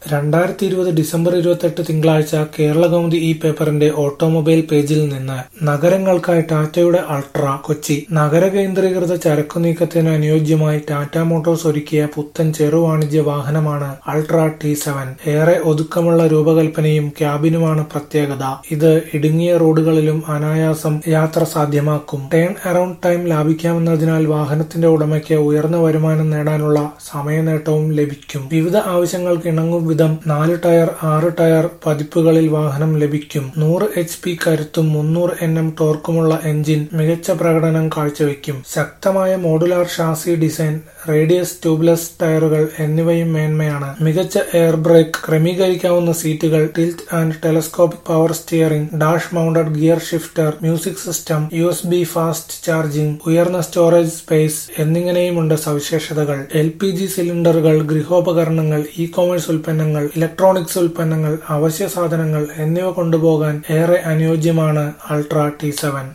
രണ്ടായിരത്തി ഇരുപത് ഡിസംബർ ഇരുപത്തെട്ട് തിങ്കളാഴ്ച കേരളകൗമുദി ഈ പേപ്പറിന്റെ ഓട്ടോമൊബൈൽ പേജിൽ നിന്ന് നഗരങ്ങൾക്കായി ടാറ്റയുടെ അൾട്ര കൊച്ചി നഗരകേന്ദ്രീകൃത ചരക്കുനീക്കത്തിന് അനുയോജ്യമായി ടാറ്റ മോട്ടോഴ്സ് ഒരുക്കിയ പുത്തൻ ചെറുവാണിജ്യ വാഹനമാണ് അൾട്ര ടി സെവൻ ഏറെ ഒതുക്കമുള്ള രൂപകൽപ്പനയും ക്യാബിനുമാണ് പ്രത്യേകത ഇത് ഇടുങ്ങിയ റോഡുകളിലും അനായാസം യാത്ര സാധ്യമാക്കും ടേൺ അറൌണ്ട് ടൈം ലാഭിക്കാമെന്നതിനാൽ വാഹനത്തിന്റെ ഉടമയ്ക്ക് ഉയർന്ന വരുമാനം നേടാനുള്ള സമയനേട്ടവും ലഭിക്കും വിവിധ ആവശ്യങ്ങൾക്ക് ഇണങ്ങും വിധം നാല് ടയർ ആറ് ടയർ പതിപ്പുകളിൽ വാഹനം ലഭിക്കും നൂറ് എച്ച് പി കരുത്തും മുന്നൂറ് എൻ എം ടോർക്കുമുള്ള എഞ്ചിൻ മികച്ച പ്രകടനം കാഴ്ചവെക്കും ശക്തമായ modular chassis design radius tubeless ടയറുകൾ എന്നിവയും മേന്മയാണ് മികച്ച എയർ ബ്രേക്ക് ക്രമീകരിക്കാവുന്ന സീറ്റുകൾ tilt and telescopic power steering dash mounted gear shifter music system U S B fast charging ഉയർന്ന സ്റ്റോറേജ് സ്പേസ് എന്നിങ്ങനെയുമുണ്ട് സവിശേഷതകൾ എൽ പി ജി സിലിണ്ടറുകൾ ഗൃഹോപകരണങ്ങൾ ഇ കോമേഴ്സ് ഉൽപ്പന്നങ്ങൾ ഇലക്ട്രോണിക്സ് ഉൽപ്പന്നങ്ങൾ അവശ്യ സാധനങ്ങൾ എന്നിവ കൊണ്ടുപോകാൻ ഏറെ അനുയോജ്യമാണ് അൾട്ര ടി സെവൻ